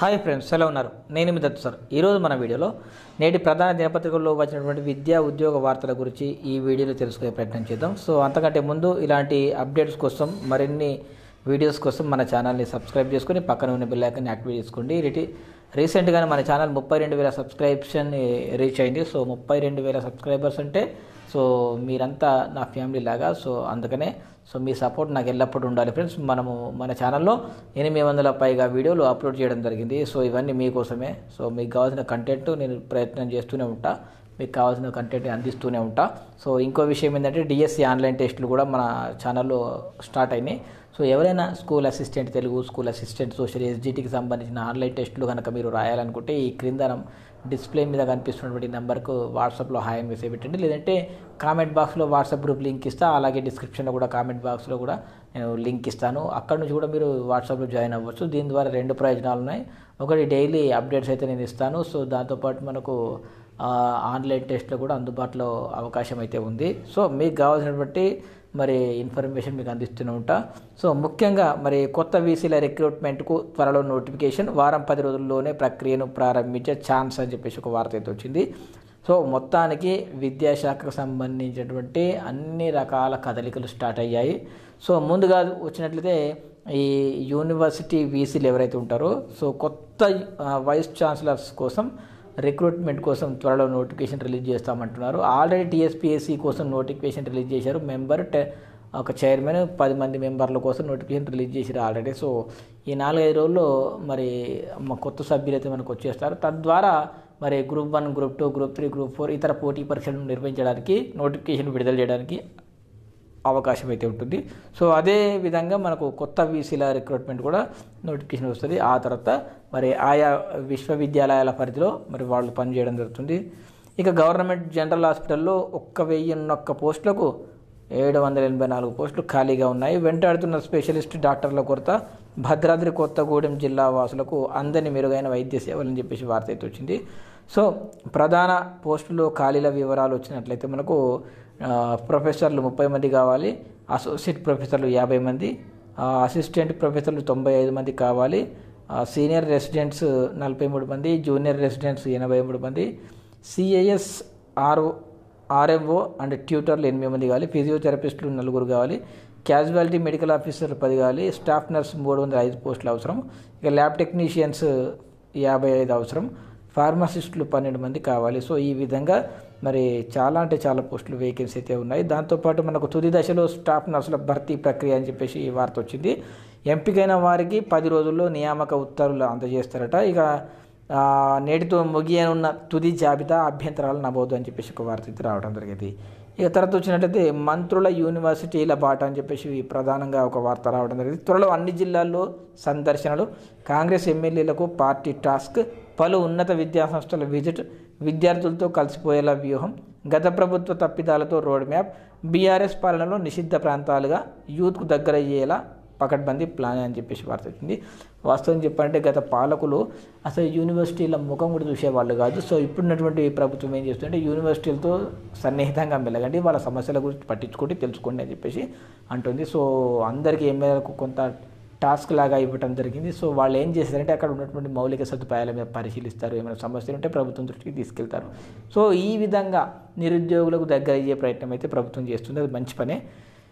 hi friends ఎలా ఉన్నారు నేను మీ దత్తు సార్ ఈరోజు మన వీడియోలో నేటి ప్రధాన దినపత్రికల్లో వచ్చినటువంటి విద్యా ఉద్యోగ వార్తల గురించి ఈ వీడియోలో తెలుసుకునే ప్రయత్నం చేద్దాం సో అంతకంటే ముందు ఇలాంటి అప్డేట్స్ కోసం మరిన్ని వీడియోస్ కోసం మన ఛానల్ని సబ్స్క్రైబ్ చేసుకొని పక్కన ఉన్న బెల్ ఐకాన్ని యాక్టివేట్ చేసుకోండి రిటి రీసెంట్గానే మన ఛానల్ ముప్పై రెండు వేల సబ్స్క్రిప్షన్ రీచ్ అయింది సో ముప్పై రెండు వేల సబ్స్క్రైబర్స్ అంటే సో మీరంతా నా ఫ్యామిలీ లాగా సో అందుకనే సో మీ సపోర్ట్ నాకు ఎల్లప్పుడూ ఉండాలి ఫ్రెండ్స్ మనము మన ఛానల్లో ఎనిమిది వందల పైగా వీడియోలు అప్లోడ్ చేయడం జరిగింది సో ఇవన్నీ మీకోసమే సో మీకు కావాల్సిన కంటెంట్ నేను ప్రయత్నం చేస్తూనే ఉంటా మీకు కావాల్సిన కంటెంట్ అందిస్తూనే ఉంటా సో ఇంకో విషయం ఏంటంటే డిఎస్సి ఆన్లైన్ టెస్టులు కూడా మన ఛానల్లో స్టార్ట్ అయినాయి సో ఎవరైనా school assistant Telugu school assistant social ఎస్జిటికి సంబంధించిన ఆన్లైన్ టెస్టులు కనుక మీరు రాయాలనుకుంటే ఈ క్రింద డిస్ప్లే మీద కనిపిస్తున్నటువంటి నెంబర్కు వాట్సాప్లో హాయ్ మెసేజ్ పెట్టండి లేదంటే కామెంట్ బాక్స్లో వాట్సాప్ గ్రూప్ లింక్ ఇస్తా అలాగే డిస్క్రిప్షన్లో కూడా కామెంట్ బాక్స్లో కూడా నేను లింక్ ఇస్తాను అక్కడ నుంచి కూడా మీరు వాట్సాప్లో జాయిన్ అవ్వచ్చు దీని ద్వారా రెండు ప్రయోజనాలు ఉన్నాయి ఒకటి డైలీ అప్డేట్స్ అయితే నేను ఇస్తాను సో దాంతోపాటు మనకు ఆ, ఆన్లైన్ టెస్ట్లో కూడా అందుబాటులో అవకాశం అయితే ఉంది సో మీకు కావాల్సినటువంటి మరి ఇన్ఫర్మేషన్ మీకు అందిస్తూనే ఉంటా సో ముఖ్యంగా మరి కొత్త వీసీల రిక్రూట్మెంట్కు త్వరలో నోటిఫికేషన్ వారం పది రోజుల్లోనే ప్రక్రియను ప్రారంభించే ఛాన్స్ అని చెప్పేసి ఒక వార్త అయితే వచ్చింది సో మొత్తానికి విద్యాశాఖకు సంబంధించినటువంటి అన్ని రకాల కదలికలు స్టార్ట్ అయ్యాయి సో ముందుగా వచ్చినట్లయితే ఈ యూనివర్సిటీ వీసీలు ఎవరైతే ఉంటారో సో కొత్త ఆ, వైస్ ఛాన్సలర్స్ కోసం రిక్రూట్మెంట్ కోసం త్వరలో నోటిఫికేషన్ రిలీజ్ చేస్తామంటున్నారు ఆల్రెడీ టీఎస్పీఎస్సీ కోసం నోటిఫికేషన్ రిలీజ్ చేశారు మెంబర్ టె ఒక చైర్మన్ పది మంది మెంబర్ల కోసం నోటిఫికేషన్ రిలీజ్ చేశారు ఆల్రెడీ సో ఈ నాలుగైదు రోజుల్లో మరి మా కొత్త సభ్యులు అయితే మనకు వచ్చేస్తారు తద్వారా మరి group one group two group three group four ఇతర పోటీ పరీక్షలను నిర్వహించడానికి నోటిఫికేషన్ విడుదల చేయడానికి అవకాశం అయితే ఉంటుంది సో అదే విధంగా మనకు కొత్త వీసీల రిక్రూట్మెంట్ కూడా నోటిఫికేషన్ వస్తుంది ఆ తర్వాత మరి ఆయా విశ్వవిద్యాలయాల పరిధిలో మరి వాళ్ళు పనిచేయడం జరుగుతుంది ఇక గవర్నమెంట్ జనరల్ హాస్పిటల్లో ఒక్క వెయ్యిన్నొక్క పోస్టులకు ఏడు వందల ఎనభై నాలుగు పోస్టులు ఖాళీగా ఉన్నాయి వెంటాడుతున్న స్పెషలిస్ట్ డాక్టర్ల కొరత భద్రాద్రి కొత్తగూడెం జిల్లా వాసులకు అందని మెరుగైన వైద్య సేవలని చెప్పేసి వార్త అయితే వచ్చింది సో ప్రధాన పోస్టులో ఖాళీల వివరాలు వచ్చినట్లయితే మనకు ఆ, ప్రొఫెసర్లు ముప్పై మంది కావాలి అసోసియేట్ ప్రొఫెసర్లు యాభై మంది ఆ, అసిస్టెంట్ ప్రొఫెసర్లు తొంభై ఐదు మంది కావాలి ఆ, సీనియర్ రెసిడెంట్స్ నలభై మూడు మంది జూనియర్ రెసిడెంట్స్ ఎనభై మూడు మంది సిఐఎస్ ఆర్ఓ ఆర్ఎంఓ అండ్ ట్యూటర్లు ఎనిమిది మంది కావాలి ఫిజియోథెరపిస్టులు నలుగురు కావాలి క్యాజువాలిటీ మెడికల్ ఆఫీసర్లు పది కావాలి స్టాఫ్ నర్స్ మూడు వందల ఐదు పోస్టులు అవసరం ఇక ల్యాబ్ టెక్నీషియన్స్ యాభై ఐదు అవసరం ఫార్మసిస్టులు పన్నెండు మంది కావాలి సో ఈ విధంగా మరి చాలా అంటే చాలా పోస్టులు వేకెన్సీ అయితే ఉన్నాయి దాంతోపాటు మనకు తుది దశలో స్టాఫ్ నర్సుల భర్తీ ప్రక్రియ అని చెప్పేసి ఈ వార్త వచ్చింది ఎంపికైన వారికి పది రోజుల్లో నియామక ఉత్తర్వులు అందజేస్తారట ఇక ఆ, నేటితో ముగియనున్న తుది జాబితా అభ్యంతరాలు నమోదు అని చెప్పేసి ఒక వార్త అయితే రావడం జరిగింది ఇక తర్వాత వచ్చినట్లయితే మంత్రుల యూనివర్సిటీల బాట అని చెప్పేసి ప్రధానంగా ఒక వార్త రావడం జరిగింది త్వరలో అన్ని జిల్లాల్లో సందర్శనలు కాంగ్రెస్ ఎమ్మెల్యేలకు పార్టీ టాస్క్ పలు ఉన్నత విద్యా సంస్థల విజిట్ విద్యార్థులతో కలిసిపోయేలా వ్యూహం గత ప్రభుత్వ తప్పిదాలతో రోడ్ మ్యాప్ బీఆర్ఎస్ పాలనలో నిషిద్ధ ప్రాంతాలుగా యూత్కు దగ్గరయ్యేలా పకడ్బందీ ప్లాన్ అని చెప్పేసి వార్త వచ్చింది వాస్తవం చెప్పాలంటే గత పాలకులు అసలు యూనివర్సిటీల ముఖం కూడా చూసేవాళ్ళు కాదు సో ఇప్పుడున్నటువంటి ప్రభుత్వం ఏం చేస్తుందంటే యూనివర్సిటీలతో సన్నిహితంగా మెలగండి వాళ్ళ సమస్యల గురించి పట్టించుకుంటే తెలుసుకోండి అని చెప్పేసి అంటుంది సో అందరికీ ఎమ్మెల్యేలకు కొంత టాస్క్ లాగా ఇవ్వడం జరిగింది సో వాళ్ళు ఏం చేస్తారంటే అక్కడ ఉన్నటువంటి మౌలిక సదుపాయాల మీద పరిశీలిస్తారు ఏమైనా సమస్యలు ఉంటే ప్రభుత్వం దృష్టికి తీసుకెళ్తారు సో ఈ విధంగా నిరుద్యోగులకు దగ్గర అయ్యే ప్రయత్నం అయితే ప్రభుత్వం చేస్తుంది అది మంచి పనే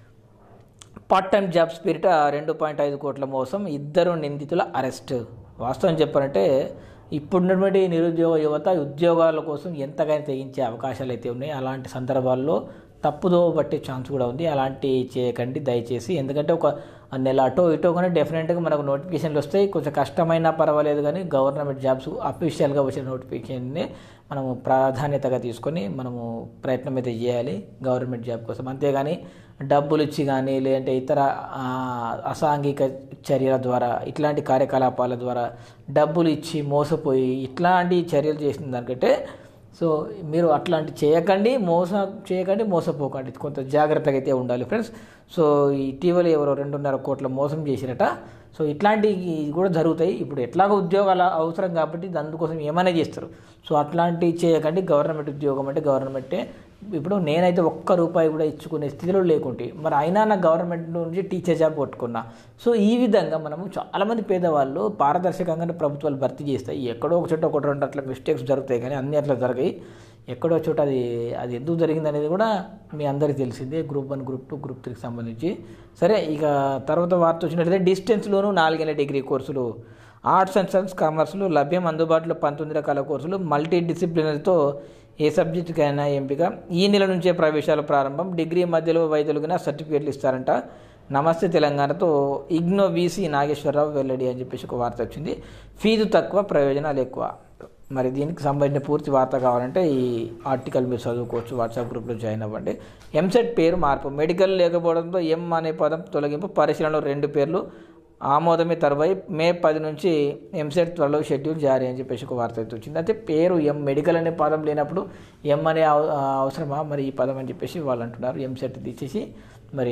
పార్ట్ టైం జాబ్ స్పిరిట్ రెండు పాయింట్ ఐదు కోట్ల మోసం ఇద్దరు నిందితుల అరెస్ట్ వాస్తవం చెప్పాలంటే ఇప్పుడున్నటువంటి నిరుద్యోగ యువత ఉద్యోగాల కోసం ఎంతగానో తెగించే అవకాశాలు అయితే ఉన్నాయి అలాంటి సందర్భాల్లో తప్పుదో పట్టే ఛాన్స్ కూడా ఉంది అలాంటి చేయకండి దయచేసి ఎందుకంటే ఒక నెల అటో ఇటో కానీ డెఫినెట్గా మనకు నోటిఫికేషన్లు వస్తాయి కొంచెం కష్టమైనా పర్వాలేదు కానీ గవర్నమెంట్ జాబ్స్ అఫీషియల్గా వచ్చిన నోటిఫికేషన్ని మనము ప్రాధాన్యతగా తీసుకొని మనము ప్రయత్నం అయితే చేయాలి గవర్నమెంట్ జాబ్ కోసం అంతేగాని డబ్బులు ఇచ్చి కానీ లేదంటే ఇతర ఆ, అసాంఘిక చర్యల ద్వారా ఇట్లాంటి కార్యకలాపాల ద్వారా డబ్బులు ఇచ్చి మోసపోయి ఇట్లాంటి చర్యలు చేసిన దానికంటే సో మీరు అట్లాంటి చేయకండి మోస చేయకండి మోసపోకండి కొంత జాగ్రత్తగా అయితే ఉండాలి ఫ్రెండ్స్ సో ఇటీవల ఎవరో రెండున్నర కోట్ల మోసం చేసిరట సో ఇట్లాంటివి కూడా జరుగుతాయి ఇప్పుడు ఎట్లాగో ఉద్యోగాల అవసరం కాబట్టి అందుకోసం ఏమైనా చేస్తారు సో అట్లాంటివి చేయకండి గవర్నమెంట్ ఉద్యోగం అంటే గవర్నమెంటే ఇప్పుడు నేనైతే ఒక్క రూపాయి కూడా ఇచ్చుకునే స్థితిలో లేకుంటే మరి అయినా నా గవర్నమెంట్ నుంచి టీచర్ జాబ్ కొట్టుకున్నా సో ఈ విధంగా మనము చాలామంది పేదవాళ్ళు పారదర్శకంగానే ప్రభుత్వాలు భర్తీ చేస్తాయి ఎక్కడో ఒక చోట ఒకటి రెండు అట్లా మిస్టేక్స్ జరుగుతాయి కానీ అన్ని అట్లా జరగాయి ఎక్కడో చోట అది అది ఎందుకు జరిగింది అనేది కూడా మీ అందరికీ తెలిసిందే group one group two group త్రీకి సంబంధించి సరే ఇక తర్వాత వార్త వచ్చినట్లయితే డిస్టెన్స్లోనూ నాలుగేళ్ల డిగ్రీ కోర్సులు ఆర్ట్స్ అండ్ సైన్స్ కామర్స్లు లభ్యం అందుబాటులో పంతొమ్మిది రకాల కోర్సులు మల్టీ డిసిప్లినరీతో ఏ సబ్జెక్టుకైనా ఎంపిక ఈ నెల నుంచే ప్రవేశాలు ప్రారంభం డిగ్రీ మధ్యలో వైదొలిగిన సర్టిఫికేట్లు ఇస్తారంట నమస్తే తెలంగాణతో ఇగ్నో వీసీ నాగేశ్వరరావు వెల్లడి అని చెప్పేసి ఒక వార్త వచ్చింది ఫీజు తక్కువ ప్రయోజనాలు ఎక్కువ మరి దీనికి సంబంధించిన పూర్తి వార్త కావాలంటే ఈ ఆర్టికల్ మీరు చదువుకోవచ్చు వాట్సాప్ గ్రూప్లో జాయిన్ అవ్వండి ఎంసెట్ పేరు మార్పు మెడికల్ లేకపోవడంతో ఎం అనే పదం తొలగింపు పరిశీలనలో రెండు పేర్లు ఆమోదమే తర్వాయి మే పది నుంచి ఎంసెట్ త్వరలో షెడ్యూల్ జారీ అని చెప్పేసి ఒక వార్త అయితే వచ్చింది అయితే పేరు ఎం మెడికల్ అనే పదం లేనప్పుడు ఎం అనే అవ- అవసరమా మరి ఈ పదం అని చెప్పేసి వాళ్ళు అంటున్నారు ఎంసెట్ తీసేసి మరి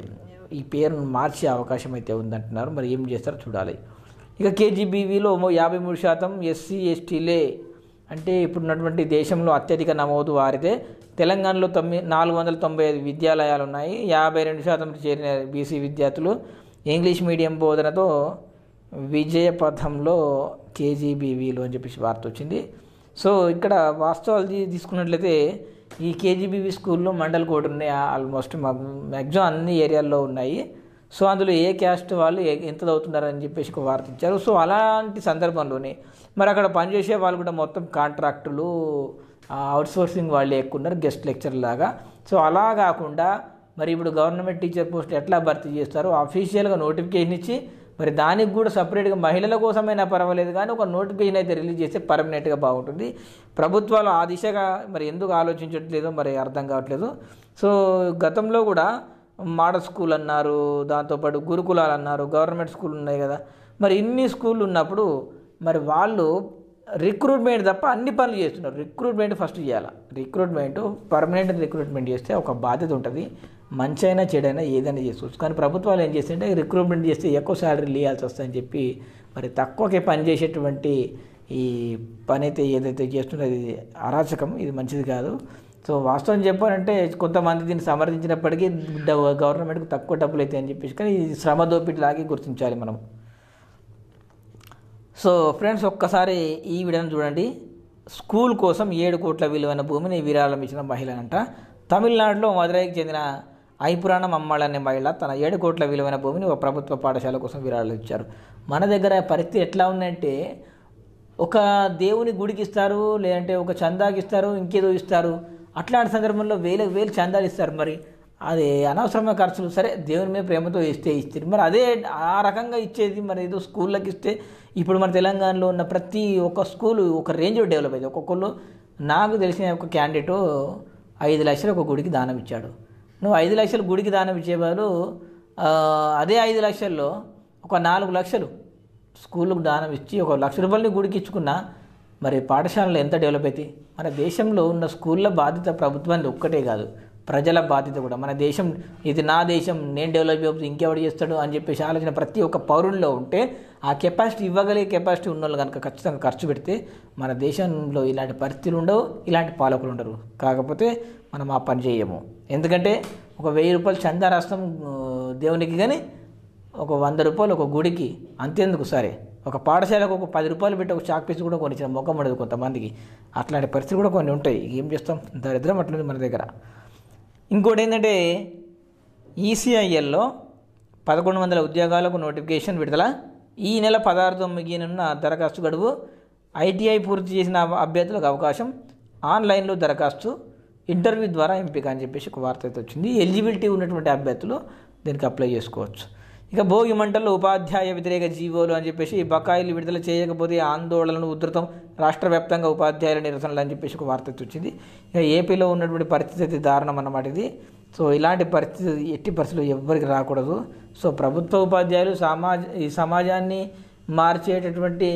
ఈ పేరును మార్చే అవకాశం అయితే ఉందంటున్నారు మరి ఏం చేస్తారో చూడాలి ఇక కేజీబీవీలో యాభై మూడు శాతం ఎస్సీ ఎస్టీలే అంటే ఇప్పుడున్నటువంటి దేశంలో అత్యధిక నమోదు వారిదే తెలంగాణలో తొమ్మిది నాలుగు వందల తొంభై ఐదు విద్యాలయాలు ఉన్నాయి యాభై రెండు శాతం చేరిన బీసీ విద్యార్థులు ఇంగ్లీష్ మీడియం బోధనతో విజయ పథంలో కేజీబీవీలు అని చెప్పేసి వార్త వచ్చింది సో ఇక్కడ వాస్తవాలు తీ- తీసుకున్నట్లయితే ఈ కేజీబీవీ స్కూల్లో మండల్ కోడ్ ఉన్నాయి ఆల్మోస్ట్ మ్యాక్సిమం అన్ని ఏరియాల్లో ఉన్నాయి సో అందులో ఏ క్యాస్ట్ వాళ్ళు ఏ- ఎంత చదువుతున్నారని చెప్పేసి ఒక వార్త ఇచ్చారు సో అలాంటి సందర్భంలోనే మరి అక్కడ పనిచేసే వాళ్ళు కూడా మొత్తం కాంట్రాక్టులు అవుట్సోర్సింగ్ వాళ్ళు ఎక్కున్నారు గెస్ట్ లెక్చర్ లాగా సో అలా కాకుండా మరి ఇప్పుడు గవర్నమెంట్ టీచర్ పోస్ట్ ఎట్లా భర్తీ చేస్తారు అఫీషియల్గా నోటిఫికేషన్ ఇచ్చి మరి దానికి కూడా సపరేట్గా మహిళల కోసమైనా పర్వాలేదు కానీ ఒక నోటిఫికేషన్ అయితే రిలీజ్ చేస్తే పర్మనెంట్గా బాగుంటుంది ప్రభుత్వాలు ఆ దిశగా మరి ఎందుకు ఆలోచించట్లేదో మరి అర్థం కావట్లేదు సో గతంలో కూడా మోడల్ స్కూల్ అన్నారు దాంతోపాటు గురుకులాలు అన్నారు గవర్నమెంట్ స్కూల్ ఉన్నాయి కదా మరి ఇన్ని స్కూళ్ళు ఉన్నప్పుడు మరి వాళ్ళు రిక్రూట్మెంట్ తప్ప అన్ని పనులు చేస్తున్నారు రిక్రూట్మెంట్ ఫస్ట్ చేయాలి రిక్రూట్మెంట్ పర్మనెంట్ రిక్రూట్మెంట్ చేస్తే ఒక బాధ్యత ఉంటుంది మంచి అయినా చెడైనా ఏదైనా చేసుకోవచ్చు కానీ ప్రభుత్వాలు ఏం చేస్తుంటే రిక్రూట్మెంట్ చేస్తే ఎక్కువ శాలరీ ఇవ్వాల్సి వస్తుందని చెప్పి మరి తక్కువకే పని చేసేటువంటి ఈ పని అయితే ఏదైతే చేస్తుందో ఇది అరాచకం ఇది మంచిది కాదు సో వాస్తవం చెప్పాలంటే కొంతమంది దీన్ని సమర్థించినప్పటికీ డ- గవర్నమెంట్కి తక్కువ డబ్బులు అయితే అని చెప్పేసి కానీ ఇది శ్రమ దోపిడిలాగే గుర్తించాలి మనం సో ఫ్రెండ్స్ ఒక్కసారి ఈ వీడియోని చూడండి స్కూల్ కోసం ఏడు కోట్ల విలువైన భూమిని విరాళం ఇచ్చిన మహిళనంట తమిళనాడులో మదురైకి చెందిన ఐపురాణం అమ్మాళ్ అనే మహిళ తన ఏడు కోట్ల విలువైన భూమిని ఒక ప్రభుత్వ పాఠశాల కోసం విరాళం ఇచ్చారు మన దగ్గర పరిస్థితి ఎట్లా ఉందంటే ఒక దేవుని గుడికి ఇస్తారు లేదంటే ఒక చందాకి ఇస్తారు ఇంకేదో ఇస్తారు అట్లాంటి సందర్భంలో వేలకు వేలు చందాలు ఇస్తారు మరి అది అనవసరమైన ఖర్చులు సరే దేవుని మీద ప్రేమతో ఇస్తే ఇస్తారు మరి అదే ఆ రకంగా ఇచ్చేది మరి ఏదో స్కూళ్ళకి ఇస్తే ఇప్పుడు మన తెలంగాణలో ఉన్న ప్రతి ఒక్క స్కూల్ ఒక రేంజ్లో డెవలప్ అయింది ఒక్కొక్కళ్ళు నాకు తెలిసిన ఒక క్యాండిడేట్ ఐదు లక్షలు ఒక గుడికి దానం ఇచ్చాడు నువ్వు ఐదు లక్షలు గుడికి దానం ఇచ్చే బదులు ఆ, అదే ఐదు లక్షల్లో ఒక నాలుగు లక్షలు స్కూళ్ళకు దానం ఇచ్చి ఒక లక్ష రూపాయలని గుడికి ఇచ్చుకున్నా మరి పాఠశాలలు ఎంత డెవలప్ అవుతాయి మన దేశంలో ఉన్న స్కూళ్ళ బాధ్యత ప్రభుత్వానికి ఒక్కటే కాదు ప్రజల బాధ్యత కూడా మన దేశం ఇది నా దేశం నేను డెవలప్ అయిపోతే ఇంకెవడు చేస్తాడు అని చెప్పేసి ఆలోచన ప్రతి ఒక్క పౌరుల్లో ఉంటే ఆ కెపాసిటీ ఇవ్వగలిగే కెపాసిటీ ఉన్న వాళ్ళు కనుక ఖచ్చితంగా ఖర్చు పెడితే మన దేశంలో ఇలాంటి పరిస్థితులు ఉండవు ఇలాంటి పాలకులు ఉండరు కాకపోతే మనం ఆ పని చేయము ఎందుకంటే ఒక వెయ్యి రూపాయలు చందా రాస్తాం ఆ, దేవునికి కానీ ఒక వంద రూపాయలు ఒక గుడికి అంతేందుకు సరే ఒక పాఠశాలకు ఒక పది రూపాయలు పెట్టి ఒక చాక్ పీస్ కూడా కొనిచ్చిన మొక్కం ఉండదు కొంతమందికి అట్లాంటి పరిస్థితులు కూడా కొన్ని ఉంటాయి ఏం చేస్తాం దరిద్రం అట్లుంది మన దగ్గర ఇంకోటి ఏంటంటే ఈసీఐఎల్లో పదకొండు వందల ఉద్యోగాలకు నోటిఫికేషన్ విడుదల ఈ నెల పదహారుతో ముగియనున్న దరఖాస్తు గడువు ఐటీఐ పూర్తి చేసిన అభ్యర్థులకు అవకాశం ఆన్లైన్లో దరఖాస్తు ఇంటర్వ్యూ ద్వారా ఎంపిక అని చెప్పేసి ఒక వార్త అయితే వచ్చింది ఎలిజిబిలిటీ ఉన్నటువంటి అభ్యర్థులు దీనికి అప్లై చేసుకోవచ్చు ఇక భోగి మంటల్లో ఉపాధ్యాయ వ్యతిరేక జీవోలు అని చెప్పేసి బకాయిలు విడుదల చేయకపోతే ఆందోళనలు ఉధృతం రాష్ట్ర వ్యాప్తంగా ఉపాధ్యాయుల నిరసనలు అని చెప్పేసి ఒక వార్త అయితే వచ్చింది ఇక ఏపీలో ఉన్నటువంటి పరిస్థితి అయితే దారుణం అన్నమాట ఇది సో ఇలాంటి పరిస్థితి ఎట్టి పరిస్థితులు ఎవ్వరికి రాకూడదు సో ప్రభుత్వ ఉపాధ్యాయులు సమాజ ఈ సమాజాన్ని మార్చేటటువంటి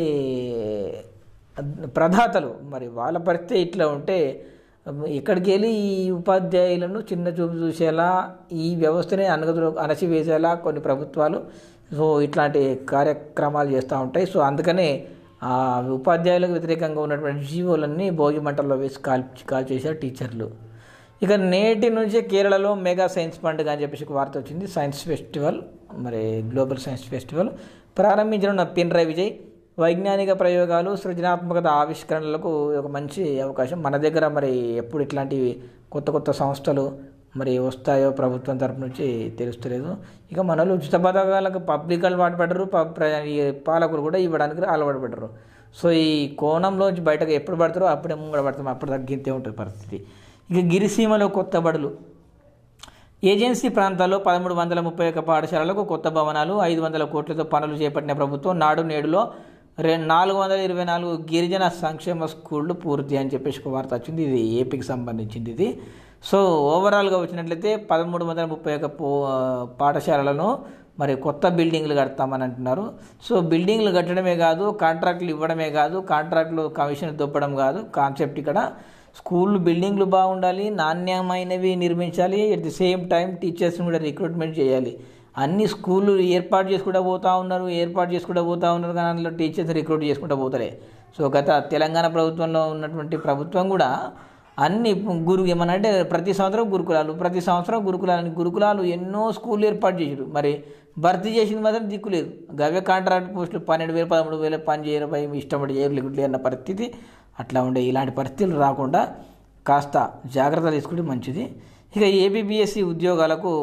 ప్రదాతలు మరి వాళ్ళ పరిస్థితి ఇట్లా ఉంటే ఇక్కడికి వెళ్ళి ఈ ఉపాధ్యాయులను చిన్న చూపు చూసేలా ఈ వ్యవస్థని అనగదు అణచివేసేలా కొన్ని ప్రభుత్వాలు సో ఇట్లాంటి కార్యక్రమాలు చేస్తూ ఉంటాయి సో అందుకనే ఆ ఉపాధ్యాయులకు వ్యతిరేకంగా ఉన్నటువంటి జీవోలన్నీ భోగి మంటల్లో వేసి కాల్ కాల్ చేశారు టీచర్లు ఇక నేటి నుంచి కేరళలో మెగా సైన్స్ పండుగ అని చెప్పేసి ఒక వార్త వచ్చింది సైన్స్ ఫెస్టివల్ మరి గ్లోబల్ సైన్స్ ఫెస్టివల్ ప్రారంభించనున్న పిన్రై విజయ్ వైజ్ఞానిక ప్రయోగాలు సృజనాత్మకత ఆవిష్కరణలకు ఒక మంచి అవకాశం మన దగ్గర మరి ఎప్పుడు ఇట్లాంటివి కొత్త కొత్త సంస్థలు మరి వస్తాయో ప్రభుత్వం తరపు నుంచి తెలుస్తలేదు ఇక మనలో ఉచిత పథకాలకు పబ్లిక్ అలవాటు పడ్డరు ప- ప్ర- ఈ పాలకులు కూడా ఇవ్వడానికి అలవాటు పడ్డరు సో ఈ కోణంలోంచి బయటకు ఎప్పుడు పడతారో అప్పుడే ముంగడ పడతాం అప్పుడు తగ్గితే ఉంటుంది పరిస్థితి ఇక గిరిసీమలో కొత్త బడులు ఏజెన్సీ ప్రాంతాల్లో పదమూడు వందల ముప్పై ఒక్క పాఠశాలలకు కొత్త భవనాలు ఐదు వందల కోట్లతో పనులు చేపట్టిన ప్రభుత్వం నాడు నేడులో రె నాలుగు వందల ఇరవై నాలుగు గిరిజన సంక్షేమ స్కూళ్ళు పూర్తి అని చెప్పేసి ఒక వార్త వచ్చింది ఇది ఏపీకి సంబంధించింది ఇది సో ఓవరాల్గా వచ్చినట్లయితే పదమూడు వందల ముప్పై ఒక్క పో పాఠశాలలను మరి కొత్త బిల్డింగ్లు కడతామని అంటున్నారు సో బిల్డింగ్లు కట్టడమే కాదు కాంట్రాక్టులు ఇవ్వడమే కాదు కాంట్రాక్టులు కమిషన్ దొబ్బడం కాదు కాన్సెప్ట్ ఇక్కడ స్కూల్ బిల్డింగ్లు బాగుండాలి నాణ్యమైనవి నిర్మించాలి ఎట్ ది సేమ్ టైం టీచర్స్ని కూడా రిక్రూట్మెంట్ చేయాలి అన్ని స్కూళ్ళు ఏర్పాటు చేసుకుంటూ పోతా ఉన్నారు ఏర్పాటు చేసుకుంటూ పోతా ఉన్నారు కానీ అందులో టీచర్స్ రిక్రూట్ చేసుకుంటూ పోతారే సో గత తెలంగాణ ప్రభుత్వంలో ఉన్నటువంటి ప్రభుత్వం కూడా అన్ని గురు ఏమనంటే ప్రతి సంవత్సరం గురుకులాలు ప్రతి సంవత్సరం గురుకులాలు గురుకులాలు ఎన్నో స్కూళ్ళు ఏర్పాటు చేసారు మరి భర్తీ చేసింది మాత్రం దిక్కులేదు గవ్య కాంట్రాక్ట్ పోస్టులు పన్నెండు వేలు పదమూడు వేలు పని చేయరు భయం ఇష్టపడి చేయరు లేకుంటే అన్న పరిస్థితి అట్లా ఉండే ఇలాంటి పరిస్థితులు రాకుండా కాస్త జాగ్రత్త తీసుకుంటే మంచిది ఇక ఏబిబిఎస్సి ఉద్యోగాలకు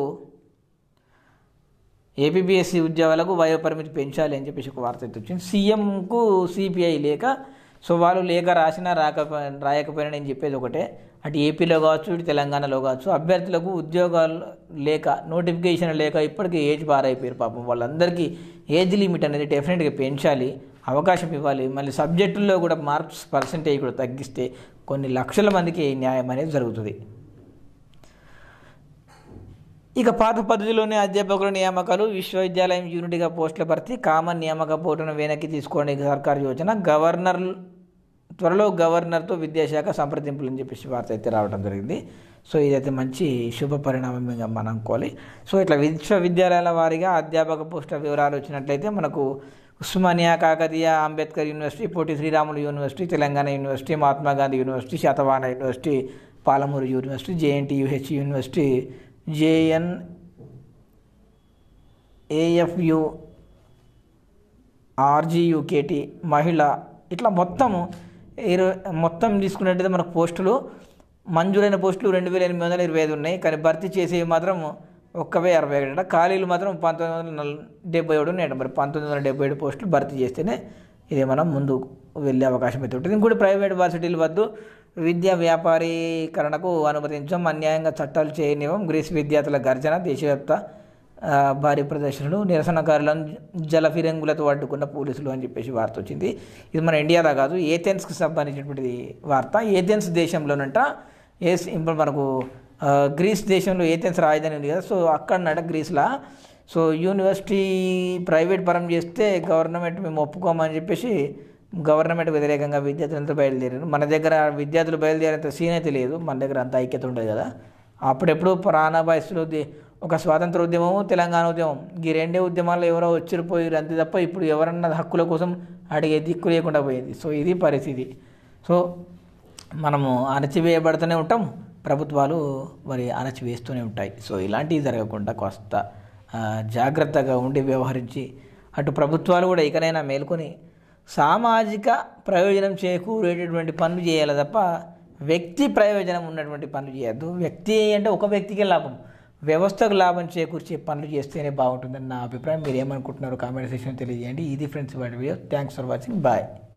ఏపీబీఎస్సీ ఉద్యోగాలకు వయో పరిమితి పెంచాలి అని చెప్పేసి ఒక వార్త అయితే వచ్చింది సీఎంకు సిపిఐ లేక సో వాళ్ళు లేఖ రాసినా రాకపో రాయకపోయినా నేను చెప్పేది ఒకటే అటు ఏపీలో కావచ్చు ఇటు తెలంగాణలో కావచ్చు అభ్యర్థులకు ఉద్యోగాలు లేక నోటిఫికేషన్ లేక ఇప్పటికీ ఏజ్ బారైపోయారు పాపం వాళ్ళందరికీ ఏజ్ లిమిట్ అనేది డెఫినెట్గా పెంచాలి అవకాశం ఇవ్వాలి మళ్ళీ సబ్జెక్టుల్లో కూడా మార్క్స్ పర్సంటేజ్ కూడా తగ్గిస్తే కొన్ని లక్షల మందికి న్యాయం అనేది జరుగుతుంది ఇక పాత పద్ధతిలోనే అధ్యాపకుల నియామకాలు విశ్వవిద్యాలయం యూనిట్గా పోస్టుల భర్తీ కామన్ నియామక పోటును వెనక్కి తీసుకోవడానికి సర్కారు యోచన గవర్నర్ త్వరలో గవర్నర్తో విద్యాశాఖ సంప్రదింపులు అని చెప్పేసి వార్త అయితే రావడం జరిగింది సో ఇదైతే మంచి శుభ పరిణామంగా మనం అనుకోవాలి సో ఇట్లా విశ్వవిద్యాలయాల వారీగా అధ్యాపక పోస్టుల వివరాలు వచ్చినట్లయితే మనకు Osmania Kakatiya Ambedkar university Potti Sriramulu university Telangana university Mahatma Gandhi university Satavahana university Palamuru university JNT UH university JN AFU RGUKT మహిళ ఇట్లా మొత్తము ఇరవై మొత్తం తీసుకున్నట్టయితే మనకు పోస్టులు మంజూరైన పోస్టులు రెండు వేల ఎనిమిది వందల ఇరవై ఐదు ఉన్నాయి కానీ భర్తీ చేసేవి మాత్రం ఒక్కవే అరవై ఒకటి ఖాళీలు మాత్రం పంతొమ్మిది వందల నల్ డెబ్బై ఏడు ఉన్నాయి మరి పంతొమ్మిది వందల డెబ్బై ఏడు పోస్టులు భర్తీ చేస్తేనే ఇది మనం ముందు వెళ్ళే అవకాశం అయితే ఉంటుంది ఇంకోటి ప్రైవేట్ వర్సిటీల వద్దు విద్యా వ్యాపారీకరణకు అనుమతించడం అన్యాయంగా చట్టాలు చేయనివ్వం గ్రీస్ విద్యార్థుల గర్జన దేశవ్యాప్త ఆ, భారీ ప్రదర్శనలు నిరసనకారులను జల ఫిరంగులతో అడ్డుకున్న పోలీసులు అని చెప్పేసి వార్త వచ్చింది ఇది మన ఇండియాలో కాదు ఏథెన్స్కి సంబంధించినటువంటి వార్త ఏథెన్స్ దేశంలోనంట ఏస్ ఇప్పుడు మనకు ఆ, గ్రీస్ దేశంలో ఏథెన్స్ రాజధాని ఉంది కదా సో అక్కడనట గ్రీస్లో సో యూనివర్సిటీ ప్రైవేట్ పరం చేస్తే గవర్నమెంట్ మేము ఒప్పుకోమని చెప్పేసి గవర్నమెంట్ వ్యతిరేకంగా విద్యార్థులంతా బయలుదేరారు మన దగ్గర విద్యార్థులు బయలుదేరేంత సీన్ అయితే లేదు మన దగ్గర అంత ఐక్యత ఉండదు కదా అప్పుడెప్పుడు ప్రాణభాయస్సులు ఒక స్వాతంత్ర ఉద్యమము తెలంగాణ ఉద్యమం ఈ రెండే ఉద్యమాల్లో ఎవరో వచ్చిరిపోయారు అంతే తప్ప ఇప్పుడు ఎవరన్నా హక్కుల కోసం అడిగే దిక్కు లేకుండా పోయింది సో ఇది పరిస్థితి సో మనము అణచివేయబడుతూనే ఉంటాం ప్రభుత్వాలు మరి అణచివేస్తూనే ఉంటాయి సో ఇలాంటివి జరగకుండా కాస్త ఆ, జాగ్రత్తగా ఉండి వ్యవహరించి అటు ప్రభుత్వాలు కూడా ఇకనైనా మేల్కొని సామాజిక ప్రయోజనం చేకూరేటటువంటి పనులు చేయాలి తప్ప వ్యక్తి ప్రయోజనం ఉన్నటువంటి పనులు చేయొద్దు వ్యక్తి అంటే ఒక వ్యక్తికే లాభం వ్యవస్థకు లాభం చేకూర్చే పనులు చేస్తేనే బాగుంటుందని నా అభిప్రాయం మీరు ఏమనుకుంటున్నారో కామెంట్ సెక్షన్ తెలియజేయండి ఇది ఫ్రెండ్స్ వాటి video thanks for watching bye